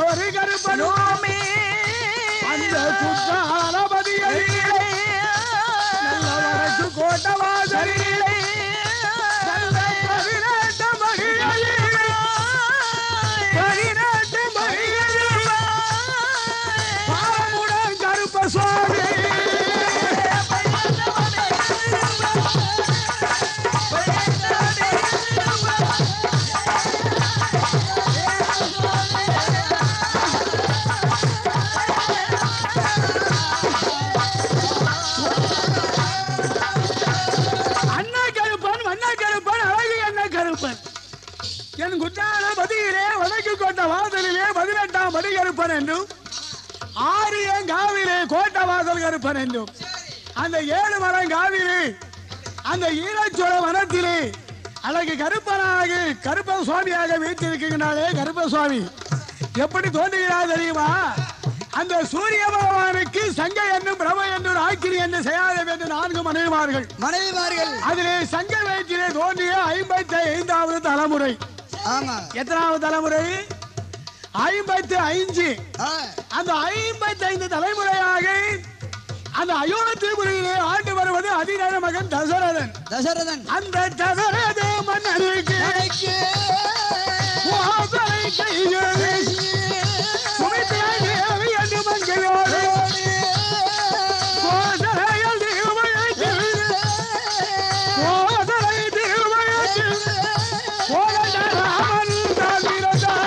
ஒரு கருப்பனுமே அந்த குற்றாலபதியை நல்ல வடக்கு கோட்டவாசலிலே நல்ல பதினெட்டு மகிழையிலே பதினெட்டு மகிழையிலே பாவமுடன் கருப்ப சுவாமி அண்ணா கருப்பன் மண்ணா கருப்பன் அழகு என்ன கருப்பன் என் குற்றால பதியிலே வடக்கு கோட்ட வாசலிலே பதினெட்டாம் படி கருப்பன் என்றும் ஆரியம் காவிலே கோட்ட வாசல் கருப்பன் என்றும் அந்த ஏழு மரம் காவிலே அந்த ஈரச்சோழ வனத்திலே அழகு கருப்பனாக கருப்ப சுவாமியாக வீட்டிருக்கின்றாலே கருப்ப சுவாமி எப்படி தோன்றுகிறார் தெரியுமா அந்த சூரிய பகவானுக்கு சங்க என்னும் பிரப என்னும் ஆக்கிரி என்று செய்யாத என்று நான்கு மனைவிமார்கள் மனைவிமார்கள் அதிலே சங்க வயிற்றிலே தோன்றிய ஐம்பத்தி ஐந்தாவது தலைமுறை ஆமா எத்தனாவது தலைமுறை ஐம்பத்தி ஐந்து ஆ, அந்த ஐம்பத்தி ஐந்து தலைமுறையாக அந்த அயோத்திபுரியிலே ஆண்டு வருவது அதிகார மகன் தசரதன் தசரதன் அந்த தசரத மன்னருக்கு எனக்கு வாசலை கையிலே சுமித்ரா தேவி என்று மங்கையோடு கோசலையில் திருமயத்தில் கோசலை திருமயத்தில் கோலராமன் தவிரதார்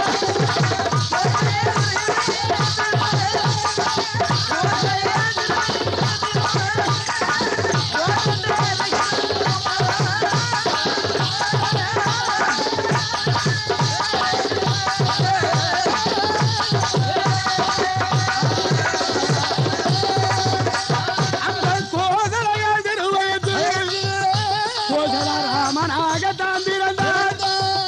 அந்த கோசலையில் திருமயத்தில் கோசலராமனாக தான் பிறந்தார்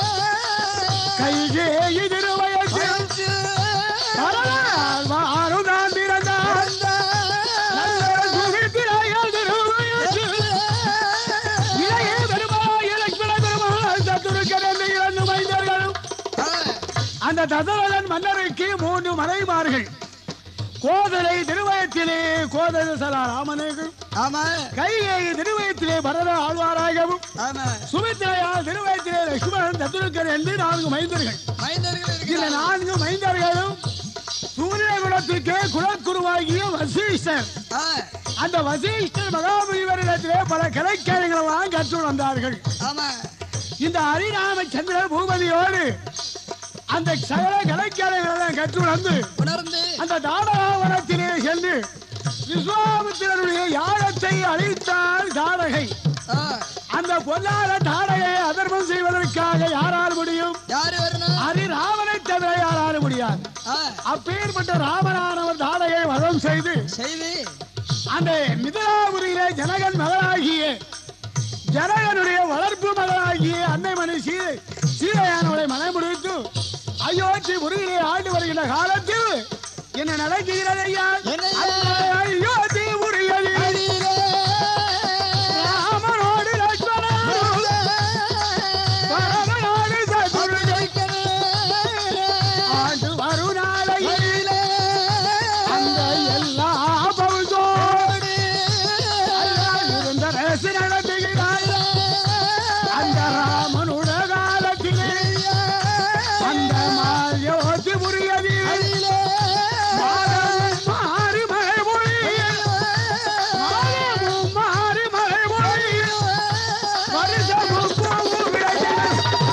கைகேயி திருவயத்தில் பரவால் வாரும் தான் பிறந்தார் நல்ல சுமித்திரையில் திருவயத்தில் இளைய பெருமாள் இலக்கிய பெருமாள் சத்துருக்கன் இரண்டு மைந்தர்களும் அந்த தசரதன் மன்னருக்கு மூன்று மனைமார்கள் கோதலை திருவயத்திலே கோதல ராமனுக்கு ஆமா கைகேயி திருவயத்திலே பரத ஆழ்வாராகவும் ஆமா சுமித்ரையால் திருவயத்திலே லட்சுமணன் தத்துருக்கர் என்று நான்கு மைந்தர்கள் மைந்தர்கள் இந்த இருக்கிறார் நான்கு மைந்தர்களும் சூரிய குலத்துக்கு குலக்குருவாகிய வசிஷ்டர் ஆ, அந்த வசிஷ்டர் மகாபலிவரிடத்திலே பல கலைக்கலைகளெல்லாம் கற்று வந்தார்கள் ஆமா இந்த ஹரிராமச்சந்திர பூபதியோடு அந்த சகல கலைக்கலைகளெல்லாம் கற்று வந்து உணர்ந்து அந்த தாடகாவனத்திலே சென்று விஸ்வாமித்திரனுடைய யாகத்தை அழித்தாள் தாடகை ஆ, அந்த பொல்லாத தாடகை அதர்மம் செய்வதற்காக யாரால் முடியும் யாரு வரணும் ஹரி ராமனை தவிர யாரால் முடியாது ஆ, அப்பேற்பட்ட ராமனானவர் தாடகை வதம் செய்து செய்தி அந்த மிதிலாபுரியிலே ஜனகன் மகனாகிய ஜனகனுடைய வளர்ப்பு மகனாகிய அன்னை மணி சீதை சீதையானவளை மனமுடித்து அயோத்தி முருகிலே ஆண்டு வருகின்ற காலத்தில் என்ன நடக்கிறது ஐயா என்னய்யா? அந்த அயோத்தி முருகனில் ராமனோடு லட்சுமணனோடு பரமனோடு சத்ருகை ஆண்டு வரும் நாளையில் அந்த எல்லா பவுசோடு இருந்த ரேசு நடத்துகிறாய் அந்த ராமனுட காலத்திலே அந்த மாயோத்தி முறியதில் மாதமும் மாறி மழை பொழியும் மாதமும் மாறி மழை பொழியும் வருஷமும் பூவும் விளையும்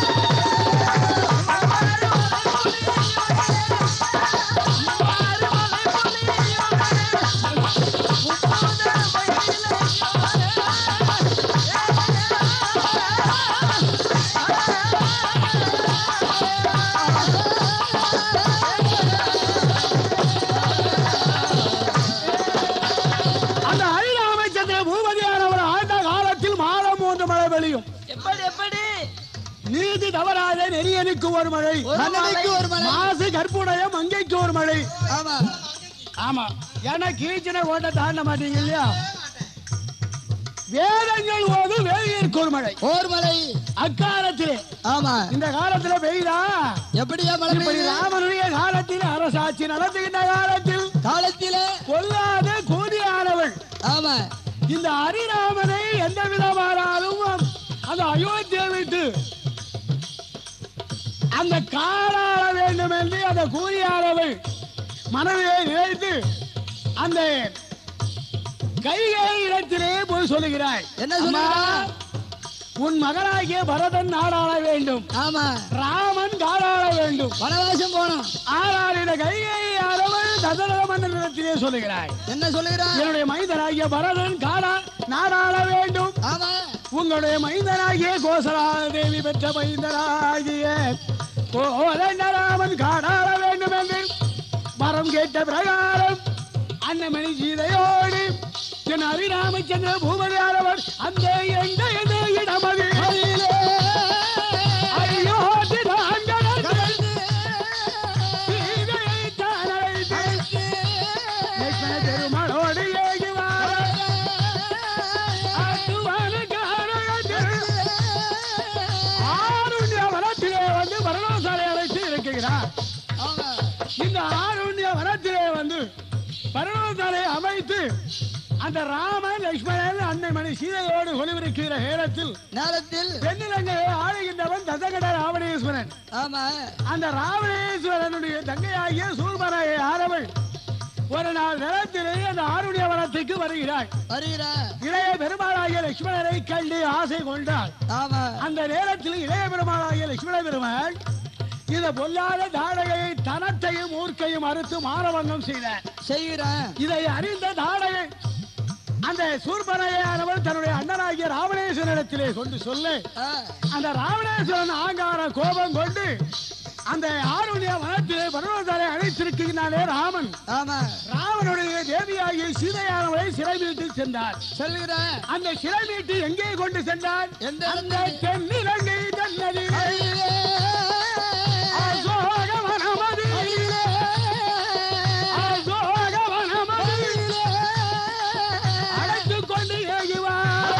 அந்த ஹரிராமச்சந்திர பூபதியானவர் ஆண்ட காலத்தில் மாதம் மூன்று மழை பெய்யும் எப்படி எப்படி நீதி தவறாத நெறியனுக்கு ஒரு மழை மன்னனுக்கு ஒரு மலை மாசு கற்புடைய மங்கைக்கு ஒரு மழை ஆமா ஆமா ஏன்னா கீழ்ச்சின ஓட்ட தாண்ட மாட்டீங்க இல்லையா வேதங்கள் ஓது வேதியருக்கு ஒரு மழை ஓர் மலை அக்காலத்திலே ஆமா இந்த காலத்துல பெய்தா எப்படியா மழை இப்படி பெய்யுது? ராமனுடைய காலத்தில் ஆட்சி நடத்துகின்ற காலத்தில் காலத்தில கொல்லாத கூலியானவள் ஆமா இந்த ஹரிராமனை எந்த விதமானாலும் அந்த அயோத்தியை விட்டு அந்த காலாள வேண்டும் என்று அந்த கூலியாளவள் மனதிலே நினைத்து அந்த கைகை இடத்திலே போய் சொல்லுகிறாய் என்ன அம்மா, சொல்லுகிறாய்? உன் மகனாகிய பரதன் நாடாள வேண்டும் ஆமா ராமன் காலாள வேண்டும் வனவாசம் போனோம் ஆனால் இந்த கைகை அளவள் தசரத மன்னனிடத்திலே சொல்லுகிறாய் என்ன சொல்லுகிறான் என்னுடைய மைந்தனாகிய பரதன் காடா நாடாள வேண்டும் ஆமா உங்களுடைய மைந்தனாகிய கோசலா தேவி பெற்ற மைந்தனாகிய கோதண்டராமன் காடாள வேண்டும் என்று வரம் கேட்ட பிரகாரம் அன்னமணி சீதையோடு என் அபிராமச்சந்திர பூமதியானவர் அந்த எந்த எந்த இடமது ஐயோ சீதையை தான் அழைத்து லட்சுமண பெருமாளோடு ஏகி வார அத்துவான காரணத்தில் ஆருண்ய வனத்திலே வந்து பரணசாலை அழைத்து இருக்கிறார் ஆமா இந்த ஆருண்ய வனத்திலே வந்து பரணசாலை அமைத்து அந்த ராமன் லட்சுமணன் அன்னை மணி சீதையோடு ஒளிவிருக்கிற நேரத்தில் நேரத்தில் தென்னிலங்கையை ஆளுகின்றவன் தசகட ராவணேஸ்வரன் ஆமா அந்த ராவணேஸ்வரனுடைய தங்கையாகிய சூர்மராய ஆரவள் ஒரு நாள் நிலத்திலே அந்த ஆருடைய வனத்துக்கு வருகிறாள் வருகிற இளைய பெருமாளாகிய லட்சுமணரை கண்டு ஆசை கொண்டாள் ஆமா அந்த நேரத்தில் இளைய பெருமாளாகிய லட்சுமண பெருமாள் இந்த பொல்லாத தாடகையை தனத்தையும் ஊர்க்கையும் அறுத்து மானவங்கம் செய்தார் செய்கிறேன் இதை அறிந்த தாடகை அந்த சூர்பனையானவர் தன்னுடைய அண்ணனாகிய ராவணேஸ்வரனிடத்திலே கொண்டு சொல்ல ஆ, அந்த ராவணேஸ்வரன் ஆங்கார கோபம் கொண்டு அந்த ஆருணிய வனத்திலே பருவத்தாரை அழைத்திருக்கிறானே ராமன் ஆமா ராவனுடைய தேவியாகிய சீதையானவரை சிறை மீட்டு சென்றார் சொல்லுகிறேன் அந்த சிறை மீட்டு எங்கே கொண்டு சென்றார் எந்த அந்த இடத்தில்? தென்னிலங்கை தன்னதிலே அருகிலே. அசோகவனமதியிலே அசோகவனமதியிலே அழைத்துக் கொண்டு ஏகுவார்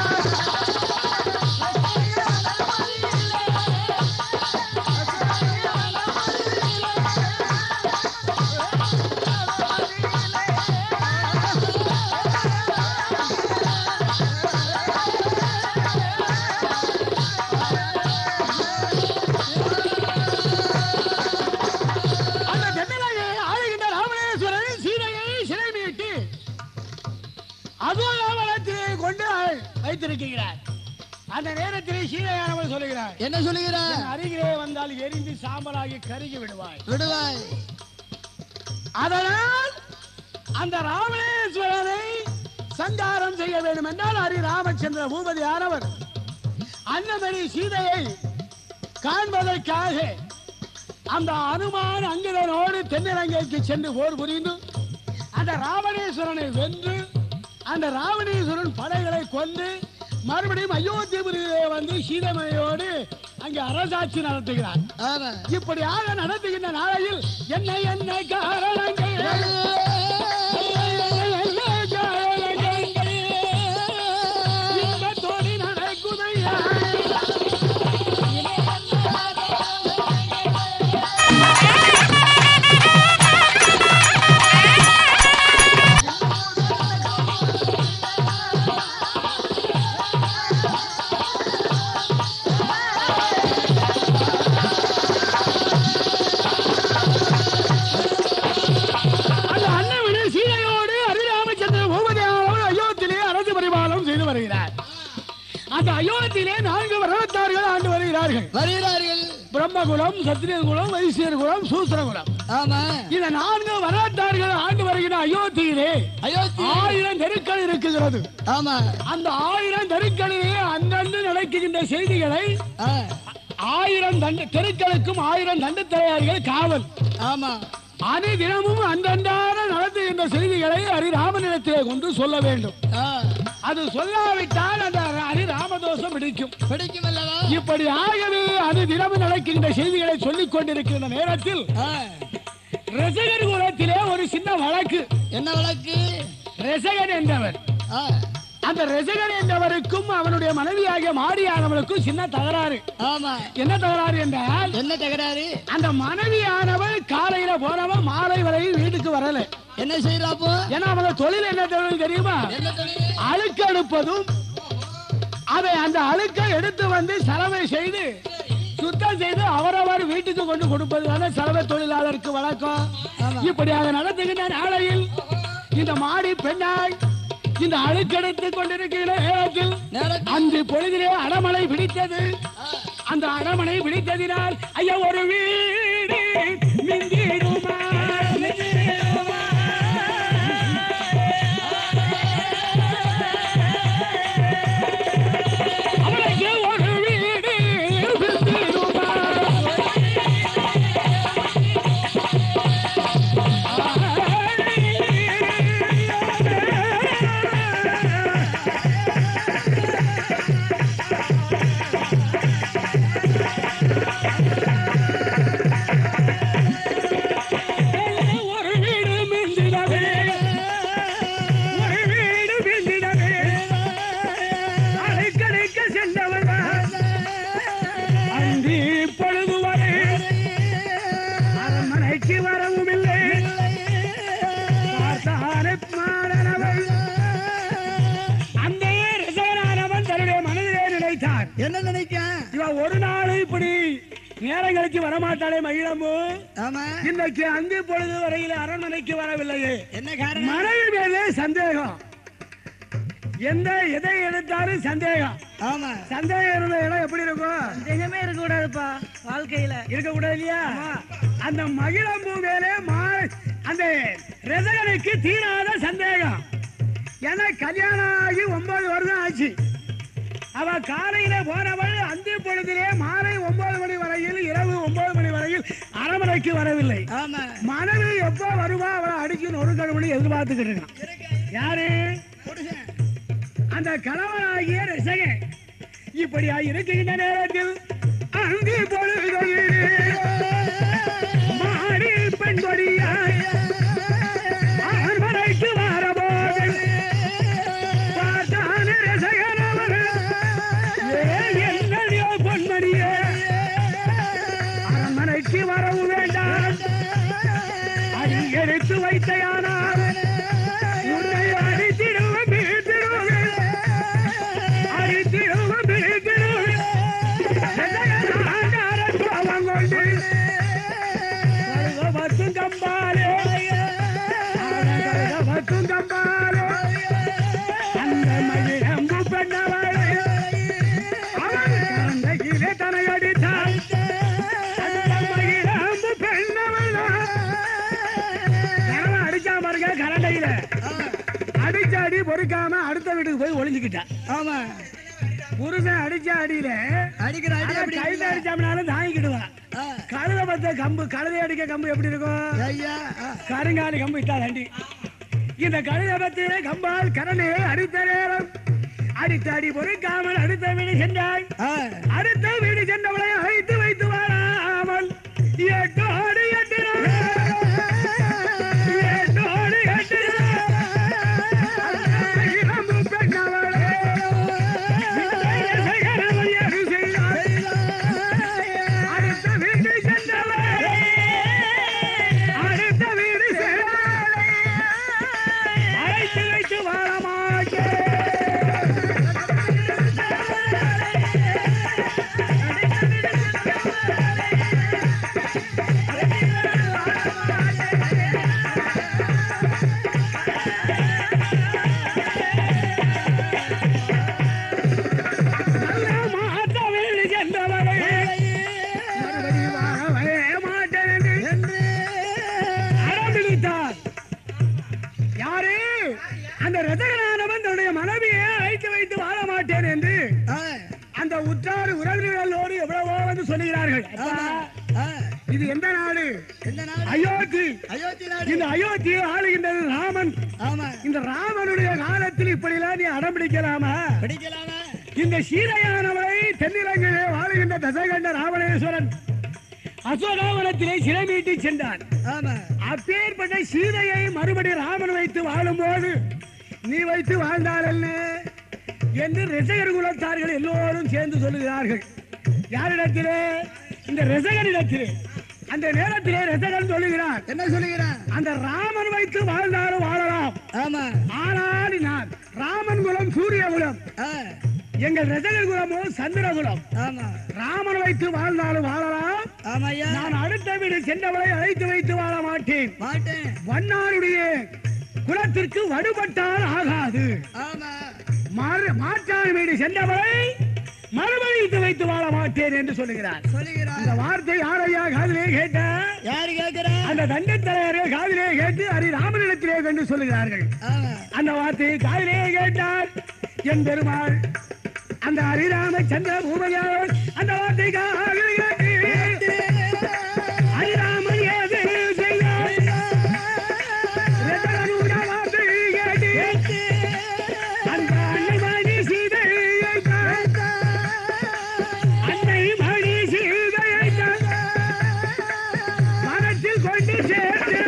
அந்த தென்னிலங்கை ஆளுகின்ற ராமணேஸ்வரன் சீதையை சிறை மீட்டு அசோகவனத்திலே கொண்டு வைத்திருக்கிறார் அந்த நேரத்திலே சீதையானவர் சொல்லுகிறார் என்ன சொல்லுகிறான் என் அருகிலே வந்தால் எரிந்து சாம்பலாகி கருகி விடுவாய் விடுவாய் அதனால் அந்த ராமணேஸ்வரனை சங்காரம் செய்ய வேண்டும் என்றால் ஹரி ராமச்சந்திர பூபதி ஆனவர் அன்னமணி சீதையை காண்பதற்காக அந்த அனுமான் அங்கிதனோடு தென்னிலங்கைக்கு சென்று போர் புரிந்து அந்த ராவணேஸ்வரனை வென்று அந்த ராவணேஸ்வரன் படைகளை கொண்டு மறுபடியும் அயோத்தியபுரியிலே வந்து சீதமையோடு அங்கே அரசாட்சி நடத்துகிறார் ஆமா இப்படியாக நடத்துகின்ற நாளையில் என்ன என்ன காரணங்கள் என்ன காரணங்கள் இன்பத்தோடு நடக்குதையா அந்த அண்ணவனே சீதையோடு அரிராமச்சந்திர பூபதியானவர் அயோத்தியிலே அரசு பரிபாலனம் செய்து வருகிறார் அந்த அயோத்தியிலே நான்கு வரவத்தார்கள் ஆண்டு வருகிறார்கள் வருகிறார்கள் பிரம்மகுலம் சத்திரியன் குலம் வைசியர் குலம் சூத்திரகுலம் ஆமா இந்த நான்கு வரவத்தார்கள் ஆண்டு வருகிற அயோத்தியிலே அயோத்தி ஆயிரம் தெருக்கள் இருக்குகிறது ஆமா அந்த ஆயிரம் தெருக்களிலே அந்தந்து நடக்கின்ற செய்திகளை ஆ, ஆயிரம் தண்டு தெருக்களுக்கும் ஆயிரம் தண்டு தலையார்கள் காவல் ஆமா அனை தினமும் அந்தந்தான நடத்துகின்ற செய்திகளை ஹரிராமனிடத்திலே கொண்டு சொல்ல வேண்டும் ஆ, அது சொல்லாவிட்டால் அந்த ஹரி ராமதோஷம் பிடிக்கும் பிடிக்கும் அல்லவா இப்படி ஆகவே அது தினமும் நடக்கின்ற செய்திகளை சொல்லிக் கொண்டிருக்கின்ற நேரத்தில் ஆ, ரசகர் குலத்திலே ஒரு சின்ன வழக்கு என்ன வழக்கு ரசகன் என்பவர் ஆ, அந்த ரசகன் என்பவருக்கும் அவனுடைய மனைவியாகிய மாரியானவனுக்கும் சின்ன தகராறு ஆமா என்ன தகராறு என்றால் என்ன தகராறு அந்த மனைவியானவள் காலையில போனவன் மாலை வரையில் என்ன செய்யறாப்போ ஏன்னா அவங்க தொழில் என்ன தொழில் தெரியுமா என்ன தொழில் அழுக்கு எடுப்பதும் அதை அந்த அழுக்கை எடுத்து வந்து சலவை செய்து சுத்தம் செய்து அவரவர் வீட்டுக்கு கொண்டு கொடுப்பதுதான சலவை தொழிலாளருக்கு வழக்கம் இப்படியாக நடத்துகின்ற நாளையில் இந்த மாடி பெண்ணாய் இந்த அழுக்கெடுத்து கொண்டிருக்கிற நேரத்தில் நேரத்தில் அந்த பொழுதிலே அடமலை பிடித்தது அந்த அடமனை பிடித்ததினால் ஐயா ஒரு வீடு மிந்திடுமா மிந்திடுமா. அவளுக்கு ஒரு வீடு மிந்திடுமா. ஒரு வீடு மிந்திடவே ஒரு வீடு மிந்திடவே அழைக்கழைக்க சென்றவன் அந்தி பொழுது வரை அரண்மனைக்கு வரவும் இல்லை பார்த்தானே மாடனவன் அந்த ரசகனானவன் தன்னுடைய மனதிலே நினைத்தார் என்ன நினைக்க இவன் ஒரு நாள் இப்படி நேரம் கழிச்சு வரமாட்டாளே மகிழம்பு ஆமா இன்னைக்கு அங்கே பொழுது வரையில் அரண்மனைக்கு வரவில்லையே என்ன காரணம் மனைவி மேலே சந்தேகம் எந்த எதை எடுத்தாலும் சந்தேகம் ஆமா சந்தேகம் இருந்த இடம் எப்படி இருக்கும் சந்தேகமே இருக்க கூடாதுப்பா வாழ்க்கையில இருக்க கூடாது இல்லையா அந்த மகிழம்பூ மேலே மா- அந்த ரசகனுக்கு தீராத சந்தேகம் ஏன்னா கல்யாணம் ஆகி ஒன்பது வருடம் ஆச்சு அவ காலையில போனவள் அந்த பொழுதிலே மாலை ஒன்பது மணி வரையில் இரவு ஒன்பது மணி வரையில் அரண்மனைக்கு வரவில்லை ஆமா மனைவி எப்ப வருவா அவளை அடிச்சு நொறுக்கணும்னு எதிர்பார்த்துக்கிட்டு இருக்கான் யாரு அந்த கணவனாகிய ரசகன் இப்படியா இருக்கின்ற நேரத்தில் அங்கு பொழுதிலே மாறி பெண் கொடியாய் அரண்மனைக்கு வரபோது பார்த்தான ரசகன் அவர் ஏ என்னடியோ பொன்மணியே அரண்மனைக்கு வரவும் வேண்டாம் அடி எடுத்து வைத்தையானால் உன்னை அடித்திடுவேன் வீழ்த்திடுவேன் அடித்திடுவேன் வீழ்த்திடுவேன் கோபம் கொண்டு பத்தும் கம்பாலே பத்தும் கம்பாலே அந்த மகிழம்பு பெண்ணவளே அவன் அந்த கீழே தனை அடித்தான் அந்த மகிழம்பு பெண்ணவளா கரவை அடிச்சா பாருங்க கரண்டையில அடிச்ச அடி பொறுக்காம அடுத்த வீட்டுக்கு போய் ஒளிஞ்சுக்கிட்டான் ஆமா புருஷன் அடிச்ச அடியில அடிக்கிற அடி ஆனா அப்படி கையில அடிச்சாம்னாலும் தாங்கிக்கிடுவான் ஆ, கழுத பத்த கம்பு கழுதை அடிக்க கம்பு எப்படி இருக்கும் ஐயா ஆ, கருங்காலி கம்பு இட்டா தண்டி இந்த கழுத பத்திலே கம்பால் கரணையை அடித்த நேரம் அடித்த அடி பொறுக்காமல் அடுத்த வீடு சென்றாள் ஆ, அடுத்த வீடு சென்றவளை அழைத்து வைத்து வராமல் எட்டோடு எட்டினாள். எட்டோடு எட்டினாள். இளம்பு பெண்ணவளே, இந்த இசைகரவள் எது செய்தாள்? அடுத்த வீடு சென்றவளே, அடுத்த வீடு சென்றவளே, அழைத்து வைத்து வாழ மாட்டேன் நல்ல மாத்த வீடு சென்றவளே, மறுபடியும் வாழவே மாட்டேன் என்று அடம்பிடித்தார். யாரு அந்த ரதகனானவன் தன்னுடைய மனைவியை அழைத்து வைத்து வாழ மாட்டேன் என்று ஆ, அந்த உற்றார் உறவினர்களோடு எவ்வளவோ வந்து சொல்லுகிறார்கள் அப்பா, ஆ, இது எந்த நாடு எந்த நாடு அயோத்தி அயோத்தி நாடு இந்த அயோத்தியை ஆளுகின்றது ராமன் ஆமா இந்த ராமனுடைய காலத்தில் இப்படிலாம் நீ அடம் பிடிக்கலாமா படிக்கலாமா இந்த சீதையானவரை தென்னிலங்கையிலே வாழுகின்ற தசகண்ட ராவணேஸ்வரன் அசோகாவனத்திலே சிலை மீட்டி சென்றான் ஆமா அப்பேற்பட்ட சீதையை மறுபடி ராமன் வைத்து வாழும்போது நீ வைத்து வாழ்ந்தால் என்ன என்று ரிசகர் குலத்தார்கள் எல்லோரும் சேர்ந்து சொல்லுகிறார்கள் யாரிடத்திலே இந்த ரிசகரிடத்திலே அந்த நேரத்திலே ரசகன் சொல்லுகிறார் என்ன சொல்லுகிறான் அந்த ராமன் வைத்து வாழ்ந்தாலும் வாழலாம் ஆமா ஆனால் நான் ராமன் குலம் சூரிய குலம் ஆ, எங்கள் ரசகன் குலமோ சந்திர குலம் ஆமா ராமன் வைத்து வாழ்ந்தாலும் வாழலாம் ஆமா ஐயா நான் அடுத்த வீடு சென்றவளை அழைத்து வைத்து வாழ மாட்டேன் மாட்டேன் வண்ணாருடைய குலத்திற்கு வடுபட்டால் ஆகாது ஆமா மாறு- மாற்றான் வீடு சென்றவளை மறுபடித்து வைத்து வாழ மாட்டேன் என்று சொல்லுகிறார் சொல்லுகிறான் அந்த வார்த்தை யாரையா காதிலே கேட்ட யாரு கேக்குறா அந்த தண்டத்தலைவர்கள் காதிலே கேட்டு ஹரி ராமனிடத்திலே கொண்டு சொல்லுகிறார்கள் ஆமா அந்த வார்த்தையை காதிலே கேட்டார் என் பெருமாள் அந்த ஹரிராமச்சந்திர பூமையார் அந்த வார்த்தை காதிலே கேட்டு ஹரிராமன் ஏது செய்தார் ரத்தனூட வார்த்தை கேட்டு அந்த அன்னை மணி சீதையை தான் அன்னை மணி சீதையை தான் மனத்தில் கொண்டு சேர்த்து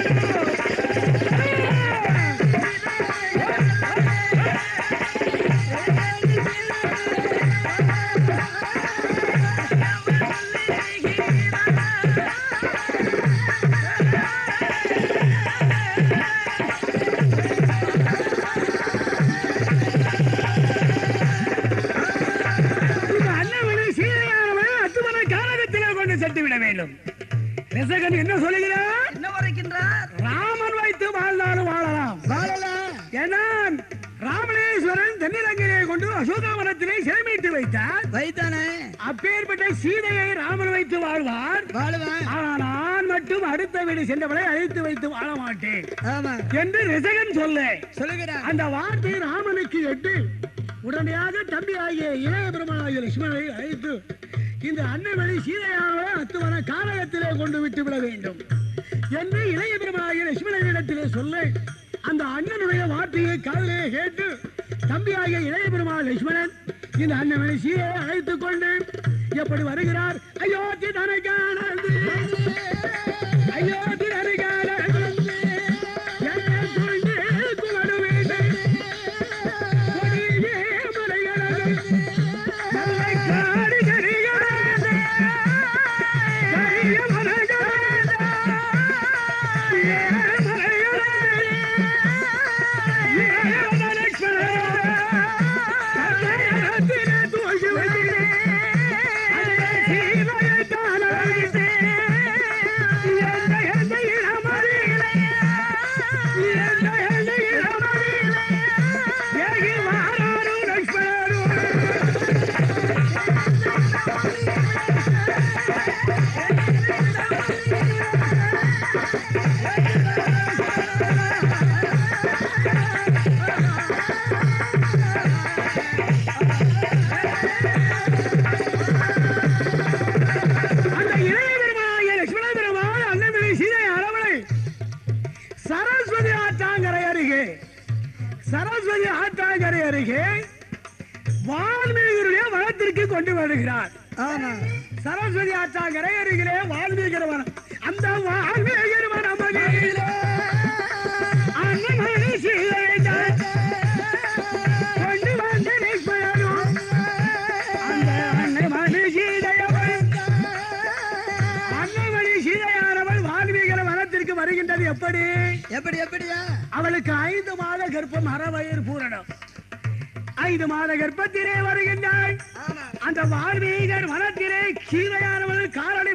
இந்த அன்னவனை சீதையானவனை அத்துமன காரகத்திலே கொண்டு சென்று விட வேண்டும் ரசகன் என்ன சொல்லுகிறார் என்ன வரைக்கின்றார் ராமன் வைத்து வாழ்ந்தாலும் வாழலாம் வாழலாம் ஏன்னா ராமணேஸ்வரன் தென்னிலங்கையை கொண்டு அசோகாவனத்திலே சிறைமீட்டு வைத்தார் வைத்தானே அப்பேற்பட்ட சீதையை ராமன் வைத்து வாழ்வார் வாழுவான் ஆனால் நான் மட்டும் அடுத்த வீடு சென்றவளை அழைத்து வைத்து வாழ மாட்டேன் ஆமா என்று ரிசகன் சொல்ல சொல்லுகிறான் அந்த வார்த்தை ராமனுக்கு எட்டு உடனடியாக தம்பி ஆகிய இளைய பெருமானாகிய லட்சுமணனை அழைத்து இந்த அன்னவழி சீதையானவரை அத்துவன காரகத்திலே கொண்டு விட்டு விட வேண்டும் என்று இளைய பெருமானாகிய லட்சுமணனிடத்திலே சொல்ல அந்த அண்ணனுடைய வார்த்தையை காதிலே கேட்டு தம்பி ஆகிய இளைய பெருமாள் லட்சுமணன் இந்த அன்னவழி சீதையை அழைத்துக் கொண்டு எப்படி வருகிறார் அயோத்தி தனக்கானது அயோத்தி தனக்கானது என்னை கொண்டு குலடு வேண்டும் கொடியே மலைகளது நல்லை காடு கரிகளது கரிய மலைகளது ஏழு மலைகளது ஏழு மலைகளது கல்லையத்திலே தூக்கி வைக்கிறேன் அதை சீதையை காணவில்லை எந்த எந்த இளமதியிலே எந்த எந்த இளமதியிலே ஏகி வாராரு லட்சுமணரு அந்த இளைய பெருமானாகிய லட்சுமண பெருமாள் அன்னமிழி சீதை அரவணை சரஸ்வதி ஆற்றாங்கரை அருகே சரஸ்வதி ஆற்றாங்கரை அருகே வால்மீகியுடைய வனத்திற்கு கொண்டு வருகிறார் ஆமா சரஸ்வதி ஆற்றாங்கரை அருகிலே வால்மீகர் வனம் அந்த வால்மீகர் வனம் அருகிலே அன்னமணி சீதையை தான் கொண்டு வந்த லட்சுமணனும் அந்த அன்னமணி சீதையவள் அன்னமணி சீதையானவள் வால்மீகர் வனத்திற்கு வருகின்றது எப்படி எப்படி எப்படியா அவளுக்கு ஐந்து மாத கர்ப்பம் அறவயிர் பூரணம் ஐந்து மாத கர்ப்பத்திலே வருகின்றாள் ஆமா அந்த வால்மீகர் வனத்திலே கீரையானவள் காரணி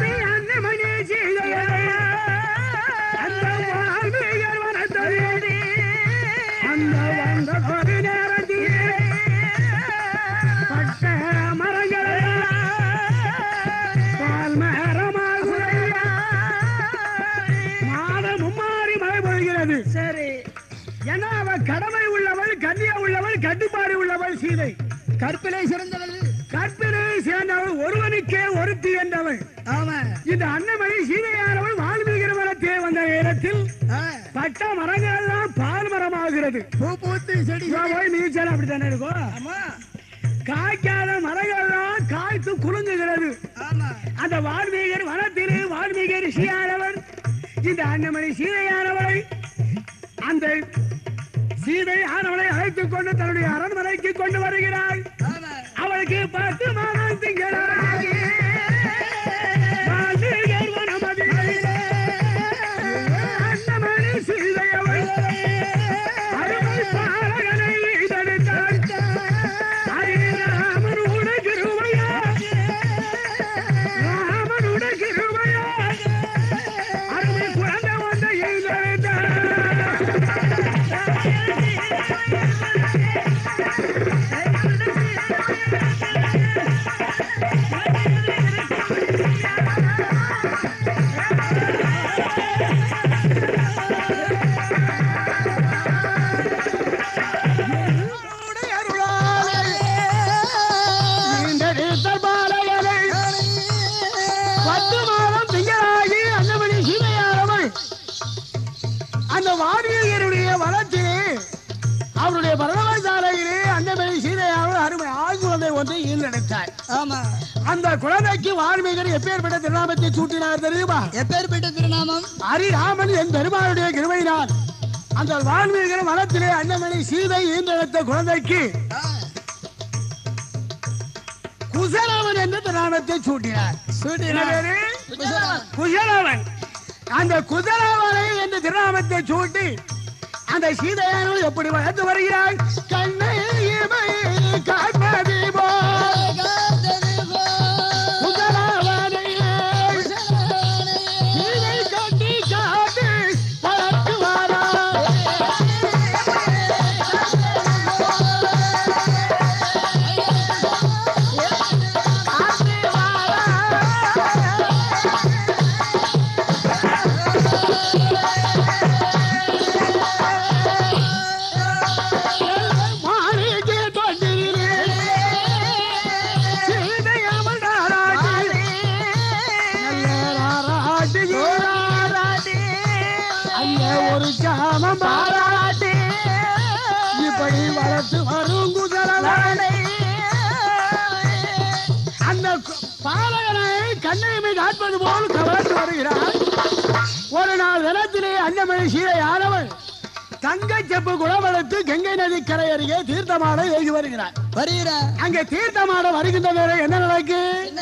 அன்னமணி செய்த அந்த வால்மீகர் வனத்தொழிலே சரி ஏன்னா அவள் கடமை உள்ளவள் கண்ணிய உள்ளவள் கட்டுப்பாடு உள்ளவள் சீதை கற்பிலை சிறந்தவள் கற்பினை சேர்ந்தவள் ஒருவனுக்கே ஒருத்தி என்றவள் ஆமா இந்த அன்னமணி சீதையானவள் வால்மீகிற மரத்தே வந்த நேரத்தில் ஆ, பட்ட மரங்கள் எல்லாம் பால் மரமாகிறது பூ பூத்து செடி இவன் போய் நீச்சல் அப்படித்தானே இருக்கும் ஆமா காய்க்காத மரங்கள்லாம் காய்த்து குலுங்குகிறது ஆமா அந்த வால்மீகர் வனத்திலே வால்மீகர் ரிஷியானவர் இந்த அன்னமணி சீதையானவளை அந்த சீதை ஆனவளை அழைத்துக் கொண்டு தன்னுடைய அரண்மனைக்கு கொண்டு வருகிறாள் ஆமா அவளுக்கு பத்து மாதம் திங்களாகி வால்மீகர் வனமதியிலே அன்னமணி சீதை அவள் அருமை பாலகனை தடுத்தாள் ராமனோட கிருபையா ராமனோட கிருபையா அருமை குழந்தை வந்த எழுந்தாள் பத்து மாதம் திங்களாகி அன்னமணி சீதையானவள் அந்த வாரியருடைய வளத்திலே அவருடைய பரதவ சாலையிலே அன்னமணி சீதையானவள் அருமை ஆண் குழந்தை ஒன்றை ஈன்றெடுத்தார் ஆமா அந்த குழந்தைக்கு வால்மீகர் எப்பேற்பட்ட திருநாமத்தை சூட்டினார் தெரியுமா எப்பேற்பட்ட திருநாமம் ஹரிராமன் என் பெருமாளுடைய கிருமையினார் அந்த வால்மீகர் வனத்திலே அன்னமணி சீதை ஈன்றெடுத்த குழந்தைக்கு ஆ, குசலவன் என்ற திருநாமத்தை சூட்டினார் சூட்டினார். என்ன பேரு? குசலவன். குசலவன் அந்த குசலவனை என்ற திருநாமத்தை சூட்டி அந்த சீதையானவள் எப்படி வளர்த்து வருகிறாள் கண்ணை இமை காண்பது போல் குசலவனை சீதை கட்டி காட்டு வளர்த்துவாராள் மாணிக்க தொண்டிலே சீதையவள் நாராட்டி நல்ல நாராட்டி ஐயா ஒரு சாமம் பாராட்டி இப்படி வளர்த்து வரும் குதிரவானை அந்த கு- பாலகனை கண்ணைமை காட்பது போல் கவர்ந்து வருகிறார் ஒரு நாள் தினத்திலே அன்னமணி சீதை ஆனவள் தங்கை செப்பு குளவளத்து கங்கை நதி கரை அருகே தீர்த்தமாட ஏகி வருகிறார் வருகிறார் அங்கே தீர்த்தமாட வருகின்ற நேரம் என்ன நடக்கு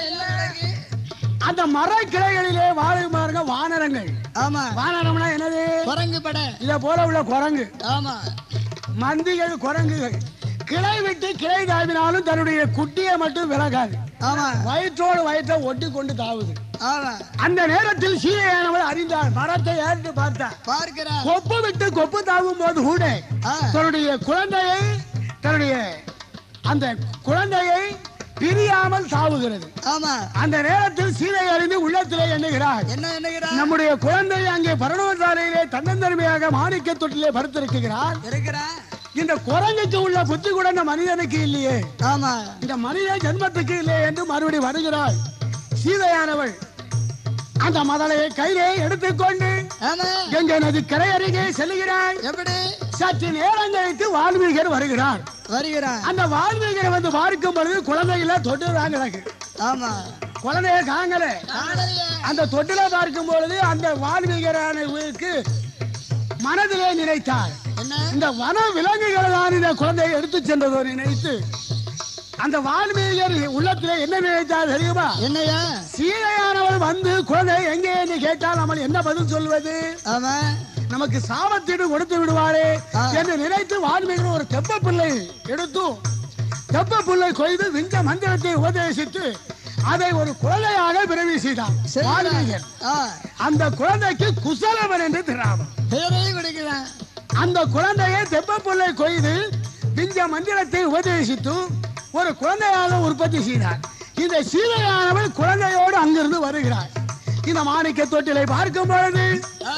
அந்த மர கிளைகளிலே வாழுமாறுங்க வானரங்கள் ஆமா வானரம்னா என்னது குரங்கு பட இத போல உள்ள குரங்கு ஆமா மந்திகள் குரங்குகள் கிளை விட்டு கிளை தாவினாலும் தன்னுடைய குட்டியை மட்டும் விலகாது ஆமா வயிற்றோடு வயிற்றை ஒட்டி கொண்டு தாவுது ஆமா அந்த நேரத்தில் சீதையானவள் அறிந்தாள் மரத்தை ஏறிட்டு பார்த்தாள் பார்க்கிறார் கொப்பு விட்டு கொப்பு தாவும் போது கூட ஆ, தன்னுடைய குழந்தையை தன்னுடைய அந்த குழந்தையை பிரியாமல் தாவுகிறது ஆமா அந்த நேரத்தில் சீதை அறிந்து உள்ளத்திலே எண்ணுகிறார் என்ன என்னகிறார் நம்முடைய குழந்தை அங்கே பரணவசாலையிலே தன்னந்தன்மையாக மாணிக்க தொட்டிலே படுத்திருக்கிறார் இருக்கிறார் இந்த குரங்குக்கு உள்ள புத்தி கூட இந்த மனிதனுக்கு இல்லையே ஆமா இந்த மனித ஜென்மத்துக்கு இல்லையே என்று மறுபடி வருகிறாள் சீதையானவள் அந்த மதலையை கையிலே எடுத்துக்கொண்டு ஆமா கங்கை நதி கரை அருகே செல்கிறாள் எப்படி சற்று நேரம் கழித்து வால்மீகர் வருகிறார் வருகிறார் அந்த வால்மீகரை வந்து பார்க்கும் பொழுது குழந்தைகள தொட்டு கிடக்கு ஆமா குழந்தைய காங்கல காணலையே. அந்த தொட்டில பார்க்கும் பொழுது அந்த வால்மீகரானவருக்கு மனதிலே நினைத்தார் என்ன இந்த வன விலங்குகள் தான் இந்த குழந்தையை எடுத்து சென்றதோ நினைத்து அந்த வால்மீகர் உள்ளத்திலே என்ன நினைத்தார் தெரியுமா என்னையா சீதையானவள் வந்து குழந்தை எங்கே என்று கேட்டால் நம்ம என்ன பதில் சொல்வது ஆமா நமக்கு சாபத்தீடு கொடுத்து விடுவாரே ஆ. என்று நினைத்து வால்மீகர் ஒரு தெப்ப பிள்ளை எடுத்து தெப்ப பிள்ளை கொய்து விஞ்ச மந்திரத்தை உபதேசித்து அதை ஒரு குழந்தையாக பிறவி செய்தார் வால்மீகர் ஆ, அந்த குழந்தைக்கு குசலவன் என்று திராமம் பேரை கொடுக்கிறான் அந்த குழந்தையை தெப்ப பிள்ளை கொய்து விஞ்ச மந்திரத்தை உபதேசித்து ஒரு குழந்தையாக உற்பத்தி செய்தார் இந்த சீதையானவள் குழந்தையோடு அங்கிருந்து வருகிறார் இந்த மாணிக்க தொட்டிலை பார்க்கும் பொழுது ஆ,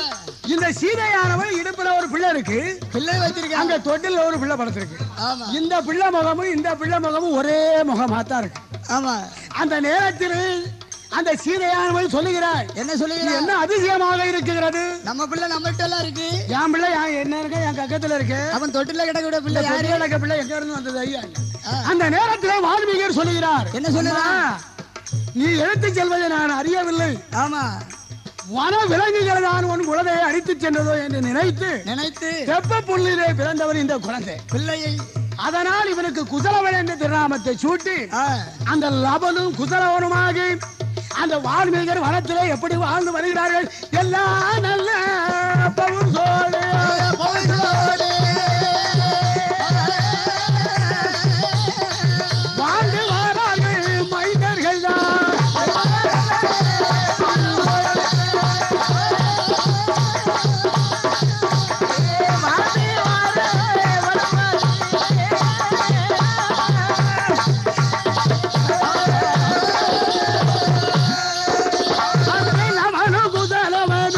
இந்த சீதையானவள் இடுப்புல ஒரு பிள்ளை இருக்கு பிள்ளை வச்சிருக்காங்க அங்க தொட்டில் ஒரு பிள்ளை படுத்திருக்கு ஆமா இந்த பிள்ளை முகமும் இந்த பிள்ளை முகமும் ஒரே முகமா தான் இருக்கு ஆமா அந்த நேரத்தில் அந்த சீதையானவள் சொல்லுகிறாள் என்ன இது சொல்லுகிறேன் என்ன அதிசயமாக இருக்கிறது நம்ம பிள்ளை நம்மகிட்ட எல்லாம் இருக்கு என் பிள்ளை என் என்ன இருக்கு என் பக்கத்துல இருக்கு அவன் தொட்டில கிடக்கூட இந்த பிள்ளை யாரு தொட்டில் இருக்க பிள்ளை எங்க இருந்து வந்தது ஐயா ஆ. அந்த நேரத்தில் வால்மீகர் சொல்லுகிறார் என்ன சொல்லுகிறார்? அம்மா, நீ எடுத்து செல்வதை நான் அறியவில்லை ஆமா வன விலங்குகள் தான் உன் குழந்தையை அடித்துச் சென்றதோ என்று நினைத்து நினைத்து தெப்ப புள்ளிலே பிறந்தவர் இந்த குழந்தை பிள்ளையை அதனால் இவனுக்கு குசலவன் என்ற திருநாமத்தை சூட்டி ஆ, அந்த லபனும் குசலவனுமாக அந்த வால்மீகர் வனத்திலே எப்படி வாழ்ந்து வருகிறார்கள் எல்லாம் நல்ல பவுன் சோழ பவுனோடு. வாழ்ந்து வாரார்கள் மைந்தர்கள் தான் அவனு குதலவனு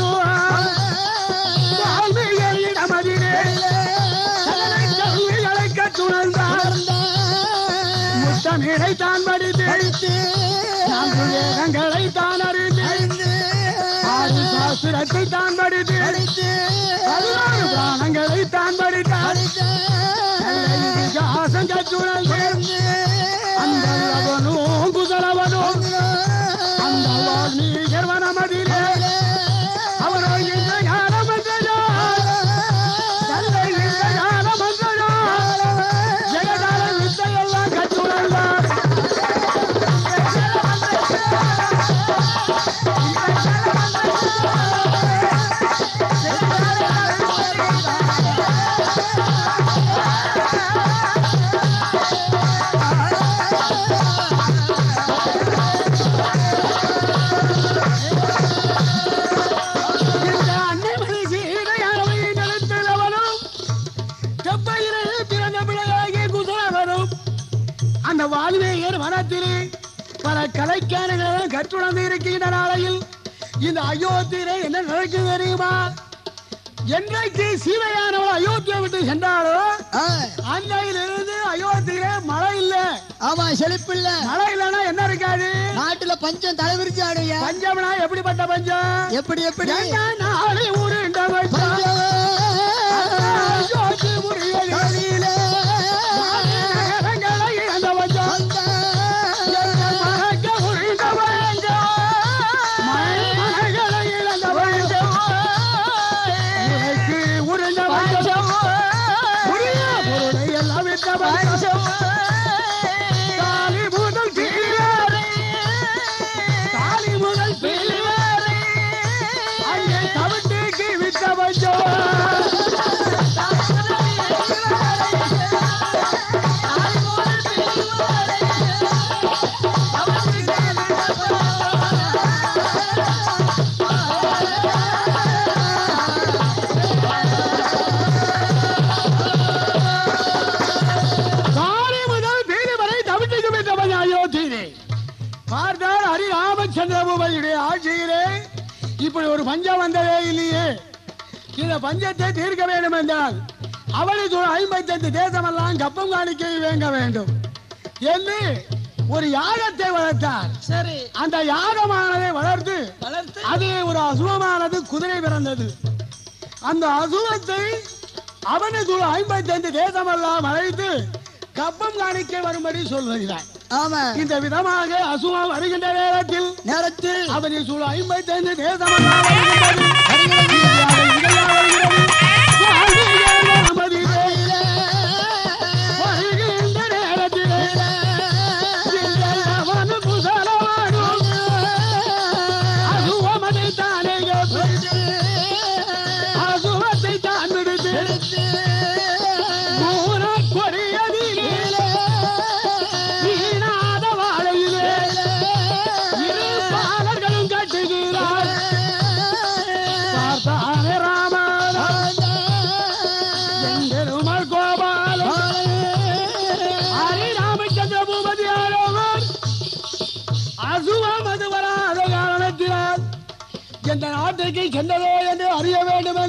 வால்மீகியிடமதிலே சகல கல்விகளை கற்றுணர்ந்தான் முத்தமிழை தான் படித்து நான்கு வேதங்களை தான் அறிந்து ஆதி சாஸ்திரத்தை தான் படித்து பதினாறு பிராணங்களை தான் படித்தான் இதிகாசம் கற்றுணர்ந்து அந்த அவனும் குதலவனும் அந்த வால்மீகர் வனமதிலே அவனோ இந்த ஞானம் வந்ததோ தந்தை இந்த ஞானம் வந்ததோ ஜெகதால வித்தையெல்லாம் கற்றுணர்ந்தார் இந்த அன்னைமணி சீதையானவை நிலத்திலவனும் செப்பையிலே பிறந்த பிள்ளையாகிய குசலவனும் அந்த வால்மீகர் வனத்திலே பல கலைக்காரர்களும் கற்றுணர்ந்து இருக்கின்ற நாளையில் இந்த அயோத்தியிலே என்ன நடக்குது தெரியுமா என்றைக்கு சீதையானவள் அயோத்தியை விட்டு சென்றாலோ ஆ, அன்னையிலிருந்து அயோத்தியிலே மழை இல்ல ஆமா செழிப்பில்ல மழை இல்லைன்னா என்ன இருக்காது நாட்டுல பஞ்சம் தலைவிரிச்சு ஆடுவியா பஞ்சம்னா எப்படிப்பட்ட பஞ்சம் எப்படி எப்படி என்ன நாளை உருண்ட பஞ்சம் பஞ்சம். அயோத்தி முறியடி. கலியிலே நகரங்களை இழந்த பஞ்சம் வந்த மறக்க உருண்ட பஞ்சம் மலைகளை இழந்த பஞ்சம் உனக்கு உருண்ட பஞ்சம் உரிய பொருளை எல்லாம் விட்ட பஞ்சம் தாலி முதல் கீழே தாலி முதல் கீழே அங்கே தவிட்டுக்கு விட்ட பஞ்சம் காலை முதல் வீடு வரை தவிட்டுக்கு விட்டவன் அயோத்தியிலே பார்த்தால் ஹரி ராமச்சந்திர பூபதியுடைய ஆட்சியிலே இப்படி ஒரு பஞ்சம் வந்ததே இல்லையே இந்த பஞ்சத்தை தீர்க்க வேண்டும் என்றால் அவளுக்கு ஒரு ஐம்பத்தஞ்சு தேசமெல்லாம் கப்பம் காணிக்கை வேங்க வேண்டும் என்று ஒரு யாகத்தை வளர்த்தார் சரி அந்த யாகமானதை வளர்த்து வளர்த்து அது ஒரு அசுவமானது குதிரை பிறந்தது அந்த அசுவத்தை அவனுக்கு ஒரு ஐம்பத்தைந்து தேசமெல்லாம் அழைத்து கப்பம் காணிக்க வரும்படி சொல்லுகிறார் ஆமா இந்த விதமாக அசுவம் வருகின்ற நேரத்தில் நேரத்தில் அவனில் சூழ ஐம்பத்தைந்து தேசமெல்லாம் வருகின்றது. இறுதியாக விடையா வருகிறது. வாழ்விலே நமதிலே வருகின்ற நேரத்திலே அவனு குசலவானும் அசுவமனை தானே அசுவத்தை தான் விடுத்து மூனக் கொடியதிலே வீணாத வாழையிலே இரு பாலர்களும் கட்டுகிறார் பார்த்தானே ராமன் எங்கெருமல் கோபாலம் ஹரி ராமச்சந்திர பூபதி ஆரோவர் அசுவம் அது வராத காரணத்தினால் எந்த நாட்டுக்கு சென்றதோ என்று அறிய வேண்டும்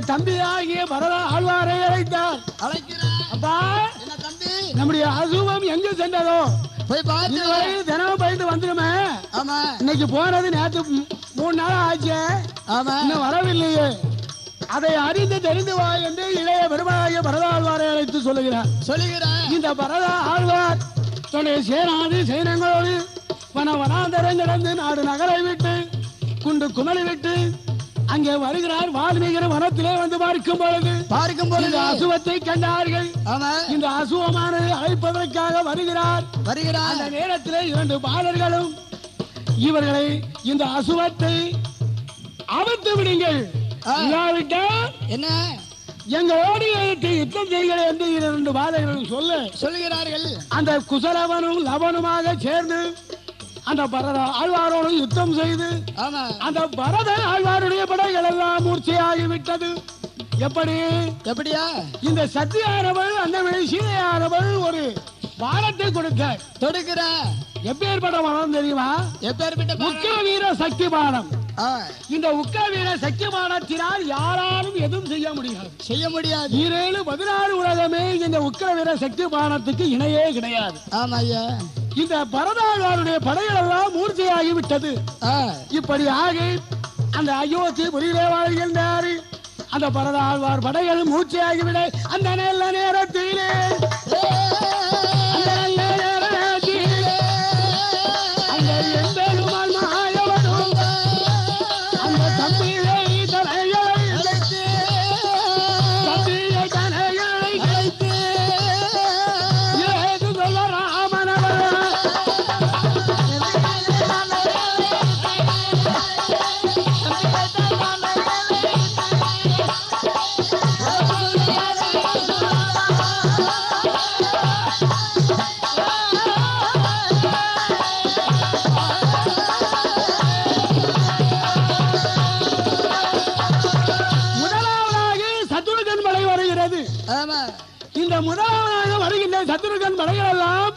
தம்பியாகிய பரத ஆழ்வாரை அழைத்தார் அழைக்கிறார் அப்பா என்ன தம்பி நம்முடைய அசுவம் எங்கு சென்றதோ போய் பார்த்து இதுவரை தினமும் போயிட்டு வந்துருமே ஆமா இன்னைக்கு போனது நேற்று மூ- மூணு நாள் ஆச்சு ஆமா இன்னும் வரவில்லையே அதை அறிந்து தெரிந்து வா என்று இளைய பெருமாய பரத ஆழ்வாரை அழைத்து சொல்லுகிறார் சொல்லுகிறேன் இந்த பரத ஆழ்வார் தன்னுடைய சேனாது சைனங்களோடு வன வனாந்தரம் கிடந்து நாடு நகரை விட்டு குண்டு குமரி விட்டு அங்கே வருகிறார் வால்மீகர் வனத்திலே வந்து பார்க்கும் பொழுது பார்க்கும் இந்த பொழுது அசுவத்தை கண்டார்கள் ஆமா இந்த அசுவமானது அழைப்பதற்காக வருகிறார் வருகிறார் அந்த நேரத்திலே இரண்டு பாலர்களும் இவர்களை இந்த அசுவத்தை அவிழ்த்து விடுங்கள் ஆ. இல்லாவிட்டால் என்ன எங்களோடு எதிர்த்து யுத்தம் செய்கிற என்று இரண்டு பாலர்களும் சொல்ல சொல்லுகிறார்கள் அந்த குசலவனும் லவனுமாக சேர்ந்து அந்த பரத ஆழ்வாரோடு யுத்தம் செய்து ஆமா அந்த பரத ஆழ்வாருடைய படைகள் எல்லாம் மூர்ச்சையாகிவிட்டது எப்படி எப்படியா இந்த சத்தியானவள் அந்த சீதையானவள் ஒரு பானத்தை கொடுக்க தொடுக்கிற எப்பேற்பட்ட மனம் தெரியுமா எப்பேற்பட்ட உக்க வீர சக்தி பானம் ஆ, இந்த உக்க வீர சக்தி பானத்தினால் யாராலும் எதுவும் செய்ய முடியாது செய்ய முடியாது ஈரேழு பதினாறு உலகமே இந்த உக்க வீர சக்தி பானத்துக்கு இணையே கிடையாது ஆமா ஐயா இந்த பரதாழ்வாருடைய படைகள் எல்லாம் மூர்ச்சையாகி விட்டது ஆ, இப்படி ஆகி அந்த அயோத்தி புரியிலே வாழ்கின்றார் அந்த பரதாழ்வார் படைகள் மூர்ச்சையாகிவிட அந்த நல்ல நேரத்திலே அந்த நல்ல நேரத்திலே அந்த எம்பெருமாள் மாயவனும் அந்த தம்பியை தலைகளை தம்பியை தலைகளை ஏது சொல்ல ராமனவன் முதலாவதாக சத்துருகன் மலை வருகிறது ஆமா இந்த முதலாவதாக வருகின்ற சத்துருகன் மலைகள் எல்லாம்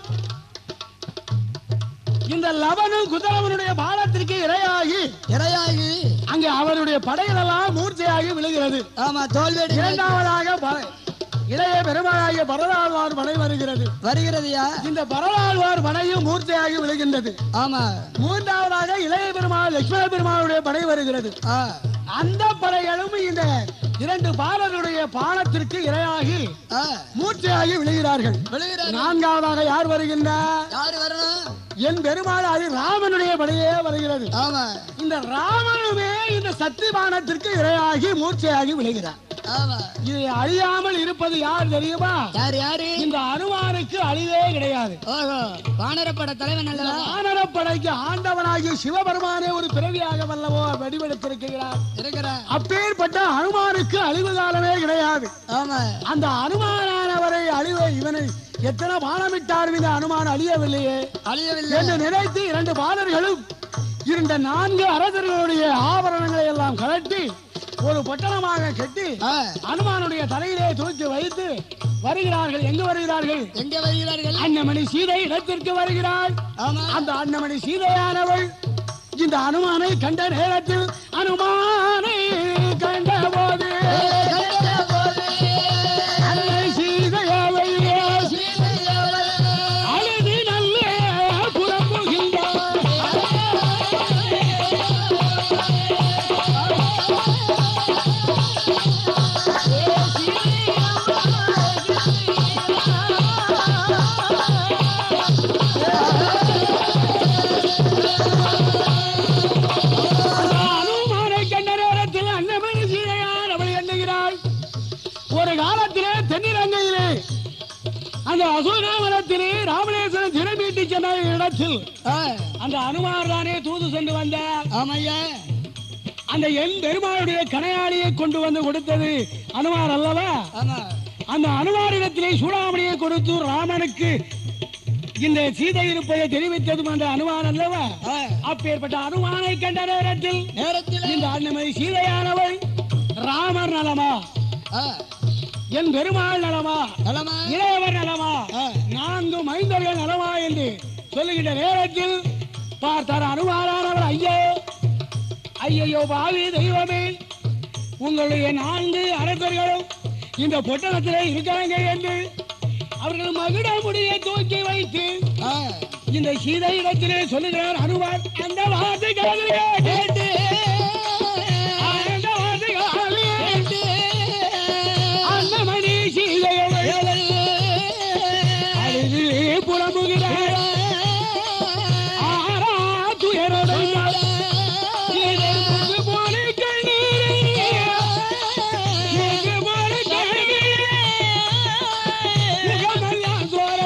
இந்த லவனும் குதலவனுடைய பாலத்திற்கு இரையாகி இரையாகி அங்கே அவருடைய படைகள் எல்லாம் மூர்ச்சையாகி விழுகிறது ஆமா தோல்வேடி இரண்டாவதாக ப- இளைய பெருமாளாகிய பரதாழ்வார் படை வருகிறது வருகிறதுயா இந்த பரதாழ்வார் படையும் மூர்ச்சையாகி விழுகின்றது ஆமா மூன்றாவதாக இளைய பெருமாள் லட்சுமண பெருமாளுடைய படை வருகிறது ஆ, அந்த படைகளும் இந்த இரண்டு பாலருடைய பாலத்திற்கு இரையாகி ஆ, மூர்ச்சையாகி விழுகிறார்கள் விழுகிறாரு நான்காவதாக யார் வருகின்றார் யாரு வரணும் என் பெருமாள் அது ராமனுடைய படையே வருகிறது ஆமா இந்த ராமனுமே இந்த சத்தியபானத்திற்கு இரையாகி மூர்ச்சையாகி விழுகிறார் ஆமா இதை அழியாமல் இருப்பது யார் தெரியுமா யாரு யாரு இந்த அனுமானுக்கு அழிவே கிடையாது ஓஹோ வானரப்பட தலைவன் அல்லவா வானரப்படைக்கு ஆண்டவனாகிய சிவபெருமானே ஒரு பிறவியாக வல்லவோ வடிவெடுத்திருக்கிறார் இருக்கிற அப்பேற்பட்ட அனுமானுக்கு அழிவு காலமே கிடையாது ஆமா அந்த அனுமானானவரை அழிவை இவனை எத்தனை பானமிட்டாலும் இந்த அனுமான் அழியவில்லையே அழியவில்லை என்று நினைத்து இரண்டு பாலர்களும் இருந்த நான்கு அரசர்களுடைய ஆபரணங்களை எல்லாம் கழட்டி ஒரு பட்டணமாக கட்டி ஆ, அனுமானுடைய தலையிலே தூக்கி வைத்து வருகிறார்கள் எங்கு வருகிறார்கள் எங்க வருகிறார்கள் அன்னமணி சீதை இடத்திற்கு வருகிறாள் ஆமா அந்த அன்னமணி சீதையானவள் இந்த அனுமானை கண்ட நேரத்தில் அனுமானை கண்ட போது அன்னை சீதையாவை அழுது நல்ல புறம்புகின்றார் அனுமானை கண்ட நேரத்தில் அன்னமணி சீதையார் அவள் எண்ணுகிறாள் ஒரு காலத்திலே தென்னிலங்கையிலே அந்த அசோகாவனத்திலே ராமநேஸ்வரன் திறமீட்டி சென்ற இடத்தில் ஆ, அந்த அனுமார் தானே தூது சென்று வந்தார் ஆமையா அந்த என் பெருமாளுடைய கனையாளியை கொண்டு வந்து கொடுத்தது அனுமார் அல்லவா ஆமா அந்த அனுமாரிடத்திலே சூடாமணியை கொடுத்து ராமனுக்கு இந்த சீதை இருப்பதை தெரிவித்ததும் அந்த அனுமான் அல்லவா ஆ, அப்பேற்பட்ட அனுமானை கண்ட நேரத்தில் நேரத்தில் இந்த அன்னமதி சீதையானவள் ராமர் நலமா ஆ, என் பெருமாள் நலமா நலமா இளையவர் நலமா ஆ, நான்கு மைந்தர்கள் நலமா என்று சொல்லுகின்ற நேரத்தில் பார்த்தார் அனுமாரானவர் ஐயோ ஐயையோ பாவி தெய்வமே உங்களுடைய நான்கு அரசர்களும் இந்த பொட்டணத்திலே இருக்காங்க என்று அவர்கள் மகிட முடியை தூக்கி வைத்து ஆ, இந்த சீதை இடத்திலே சொல்லுகிறார் அனுவார் அந்த வார்த்தைகளிலே கேட்டு அந்த வார்த்தைகளிலே கேட்டு அந்த மணி சீதையவள் அழுது புலம்புகிறார் ஆரா துயரோடு சீதை முத்து போல கண்ணீரே முத்து போல கண்ணீரே முகமெல்லாம்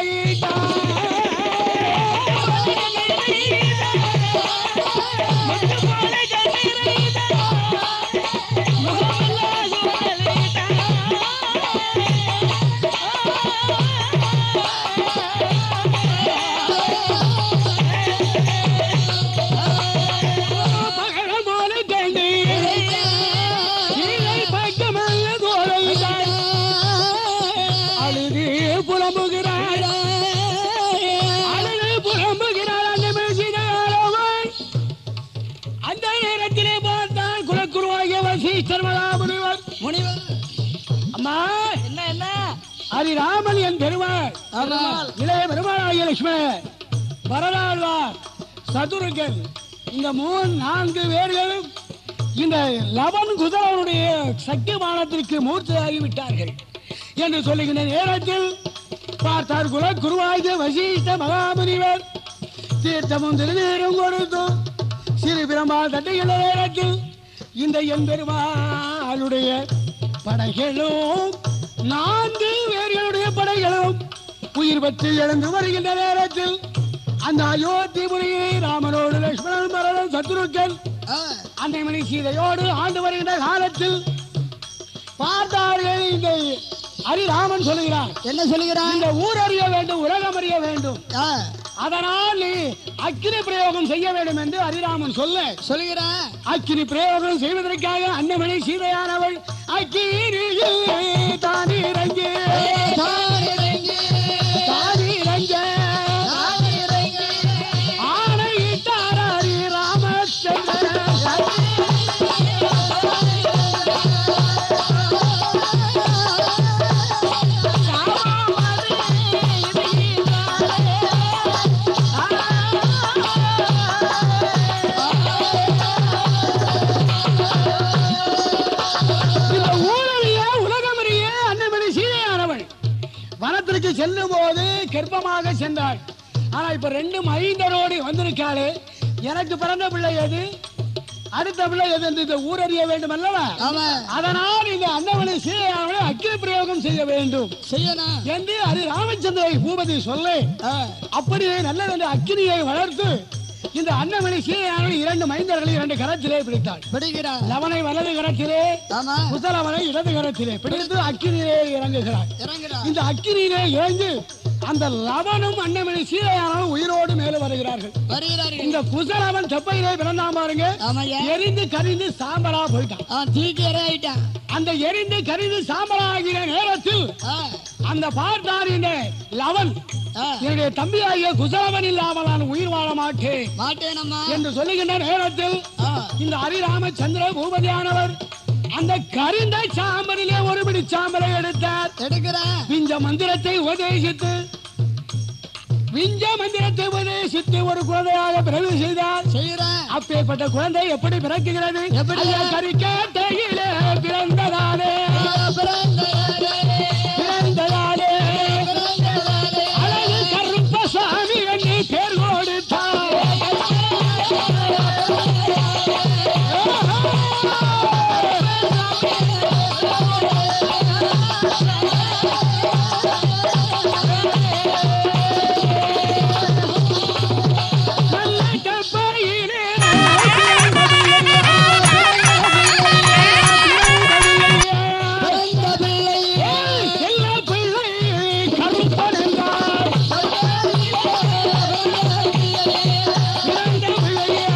பகலம் போல கண்ணீரே சீதை பக்கமல்ல தோலைதான் அழுது புலம்புகிறார் அழுது புலம்புகிறார் அந்த பேசினாரவன் அந்த நேரத்திலே பார்த்தால் குலக்குருவாகிய வசீஸ்வர் மகாமுனிவர் முனிவர் அம்மா என்ன என்ன ஹரிராமன் என் பெருமாள் பெருமாள். இளைய பெருமாளாகிய லட்சுமணன் வரலாழ்வார் சதுருகன் இந்த மூணு நான்கு பேர்களும் இந்த லவன் குதிரவனுடைய சக்கியமானத்திற்கு மூர்த்தியாகி விட்டார்கள் என்று சொல்லுகின்ற நேரத்தில் பார்த்தார் குல குருவாகிய வசீஷ்ட மகாமுனிவர் தீர்த்தமும் திருநீரும் கொடுத்து சிறு பிரம்பால் தட்டுகின்ற நேரத்தில் இந்த என் பெருமாளுடைய படைகளும் நான்கு பேர்களுடைய படைகளும் உயிர் பற்றி எழுந்து வருகின்ற நேரத்தில் அந்த அயோத்திபுரியை ராமனோடு லட்சுமணன் மரணம் சத்ருக்கன் ஆ, அன்னை மணி சீதையோடு ஆண்டு வருகின்ற காலத்தில் பார்த்தார்கள் இந்த ஹரிராமன் சொல்லுகிறார் என்ன சொல்லுகிறான் இந்த ஊர் அறிய வேண்டும் உலகம் அறிய வேண்டும் ஆ, அதனால் நீ அக்கினி பிரயோகம் செய்ய வேண்டும் என்று ஹரிராமன் சொல்ல சொல்லுகிறான் அக்கினி பிரயோகம் செய்வதற்காக அன்னமணி சீதையானவள் அக்கினியில் தானிறங்கி தானிறங்கி, தானிறங்க தானிறங்கி, ஆணையிட்டார் ஹரி ராமச்சந்திரன் இந்த ஊரறிய உலகமறிய அன்னமணி சீதையானவள் வனத்திற்கு செல்லும் போது கர்ப்பமாக சென்றாள் ஆனா இப்ப ரெண்டு மைந்தரோடு வந்திருக்காளே எனக்கு பிறந்த பிள்ளை எது அடுத்த பிள்ளை எது என்று இந்த ஊரறிய வேண்டும் அல்லவா ஆமா அதனால் இந்த அன்னமணி சீதையானவளை அக்கினி பிரயோகம் செய்ய வேண்டும் செய்யணும் என்று அது ராமச்சந்திரை பூபதி சொல்ல ஆ, அப்படியே நல்லதென்று அக்கினியை வளர்த்து இந்த அன்னமணி சீதையானவள் இரண்டு மைந்தர்களை இரண்டு கரத்திலே பிடித்தாள் பிடிக்கிறான் லவனை வலது கரத்திலே ஆமா புத்தலவனை இடது கரத்திலே பிடித்து அக்கினியிலே இறங்குகிறார் இறங்குறான் இந்த அக்கினியிலே இறங்கி அந்த லவனும் அன்னமணி சீதையானவன் உயிரோடு மேலே வருகிறார்கள் வருகிறார்கள் இந்த குசலவன் செப்பையிலே பிறந்தான் பாருங்க ஆமாய்யா எரிந்து கரிந்து சாம்பலா போயிட்டான் ஆ, தீக்கு இறையிட்டான் அந்த எரிந்து கரிந்து சாம்பலாகிற நேரத்தில் ஆ, அந்த பார்த்தார் இந்த லவன் ஆ, என்னுடைய தம்பியாகிய குசலவன் இல்லாமல் நான் உயிர் வாழ மாட்டேன் மாட்டேனம்மா என்று சொல்லுகின்ற நேரத்தில் ஆ, இந்த ஹரிராமச்சந்திர பூபதியானவர் அந்த கரிந்த சாம்பலிலே ஒரு பிடி சாம்பலை எடுத்தார் எடுக்கிறேன் விஞ்ச மந்திரத்தை உபதேசித்து விஞ்ச மந்திரத்தை உபதேசித்து ஒரு குழந்தையாக பிறகு செய்தார் செய்கிறேன் அப்பேற்பட்ட குழந்தை எப்படி பிறக்குகிறது எப்படி? ஐயா, கரிக்காட்டையிலே பிறந்ததாலே பிறந்ததாலே, பிறந்ததாலே பிறந்ததாலே, அழகு கருப்பசாமி என்று பேர் கொடுத்தார் நல்ல கப்பையிலே பிறந்த பிள்ளை, செல்ல பிள்ளை கருப்பன் என்றார் பிறந்த பிள்ளையா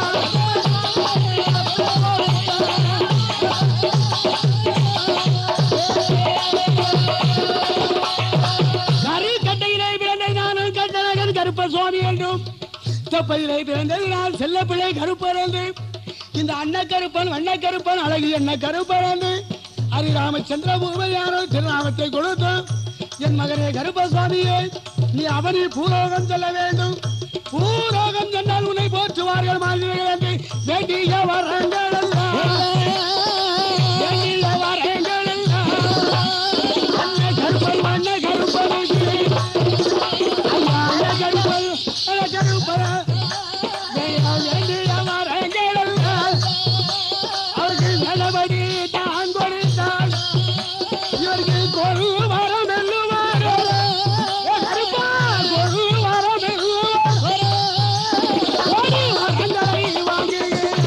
கரி கட்டையிலே பிறந்த நானும் கட்டழகன் கருப்ப சுவாமி என்றும் தொப்பையிலே பிறந்தது நான் செல்ல பிள்ளை கருப்பர் என்று இந்த அன்னக்கருப்பன் வண்ணக்கருப்பன் அழகு என்ன கருப்பன் என்று ஹரி ராமச்சந்திர பூபதியாரோ திருநாமத்தை கொடுத்து என் மகனே கருப்பசாமியே நீ அவனி பூலோகம் செல்ல வேண்டும் பூலோகம் சென்றால் உன்னை போற்றுவார்கள் மாநிலங்கள் என்று வேண்டிய வரங்கள் எல்லாம் வேண்டிய வரங்கள் எல்லாம் அன்ன கருப்பன் வண்ண கருப்பனுக்கு ஐயா அன்ன கருப்பன் அன்ன கருப்பன் வேண்டிய வரங்கள் எல்லாம் அவருக்கு நல்லபடி தான் கொடுத்தால் இவருக்கு கொரு வரம் எல்லுவார் கருப்பா கொரு வரம் எல்லுவார் கொரு வரங்களை வாங்குகிறார்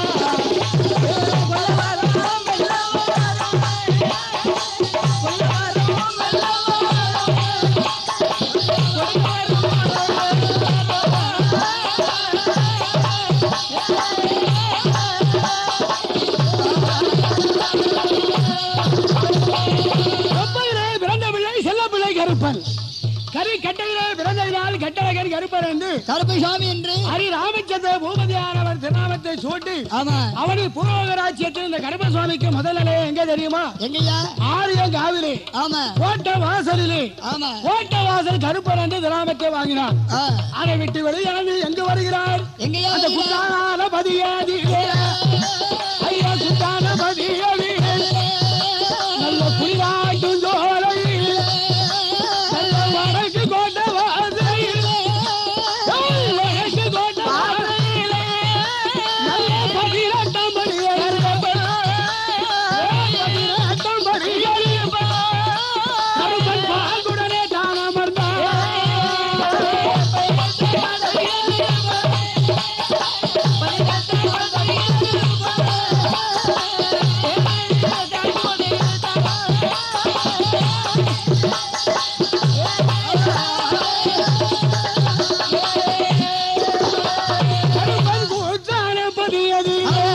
கொப்பையிலே பிறந்த பிள்ளை செல்ல பிள்ளை கருப்பன் கரி கட்டையிலே பிறந்ததினால் கட்டழகன் கருப்பன் என்று கருப்பசாமி என்று ஹரி ராமச்சந்திர பூபதியானவர் திருநாமத்தை சூட்டி ஆமா அவனி பூர்வக ராஜ்யத்தில் இந்த கருப்பசுவாமிக்கு முதல் நிலையம் எங்க தெரியுமா எங்கய்யா ஆரியம் காவிரி ஆமா கோட்டை வாசலிலே ஆமா கோட்டை வாசல் கருப்பன் என்று திருநாமத்தை வாங்கினார் ஆ, அதை விட்டு வெளியிறந்து எங்கு வருகிறார் எங்கய்யா அந்த வருகிறார்? குத்தான பதியாதிலே ஐயா குத்தான பதியாதிலே நல்ல புலிவாட்டும் ஜோலையில் நல்ல வடக்கு கோட்டை வாசலில் ஏய், வடக்கு கோட்டை வாசலிலே நல்ல பதினெட்டாம் படியில் பதினெட்டாம் படியில் கருப்பன் பாங்குடனே தான் அமர்ந்தார் கருப்பன் கூத்தான பதியது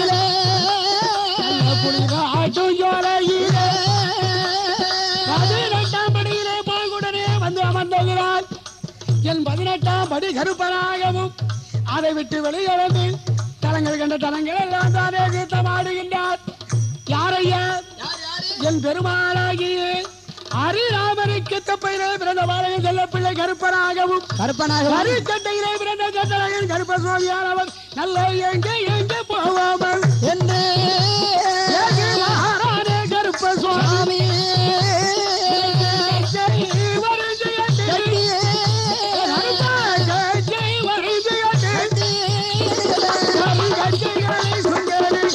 நல்ல புலிவாட்டும் ஜோலையிலே பதினெட்டாம் படியிலே பாங்குடனே வந்து அமர்ந்துகிறார் என் பதினெட்டாம் படி கருப்பனாகவும் அதை விட்டு வெளியிழந்து தலங்கள் கண்ட தலங்கள் எல்லாம் தானே கீர்த்தமாடுகின்றார் யாரையா என் பெருமாளாகிய ஹரிராமனுக்கு தப்பையிலே பிறந்த பாலகன் செல்ல பிள்ளை கருப்பனாகவும் கருப்பனாக கருக்கட்டையிலே பிறந்த சட்டழகன் கருப்ப சுவாமியானவன் நல்ல எங்கே எங்கே போவாமல் என்று ஏகி மகாராணே கருப்ப சுவாமி சாமி ஜெய் வருஜயத்தே. கட்டியே கருப்பா, ஜெய் ஜெய் வருஜயத்தே. கவி கட்சிகளை சுந்தரி.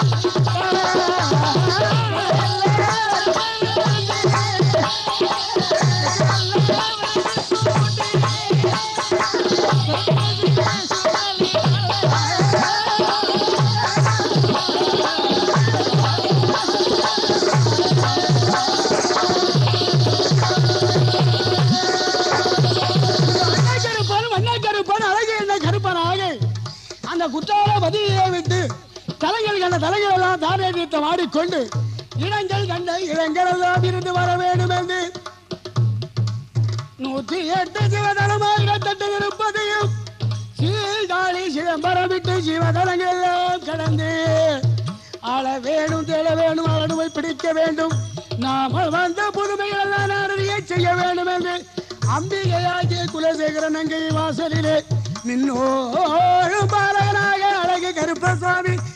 வண்ணக்கருப்பன், வண்ணக்கருப்பன், அழகு என்ன கருப்பனாக அந்த குற்றால பதியை விட்டு தலைகள் கண்ட தலைகள் எல்லாம் தானே தீர்த்தம் ஆடிக்கொண்டு இளங்கள் கண்ட இளங்கள் எல்லாம் இருந்து வர வேண்டும் என்று நூற்றி எட்டு சிவதளமாயிரத்தெட்டு இருப்பதையும் சீர்காழி சிதம்பரம் விட்டு சிவதலங்கள் எல்லாம் கடந்து ஆள வேணும் தேட வேணும் அவனுமை பிடிக்க வேண்டும் நாம வந்த புதுமைகள் எல்லாம் நாடறிய செய்ய வேண்டும் என்று அம்பிகையாகிய குலசேகரன் அங்கை வாசலிலே நின்னோடு பாலகனாக அழகு கருப்பசாமி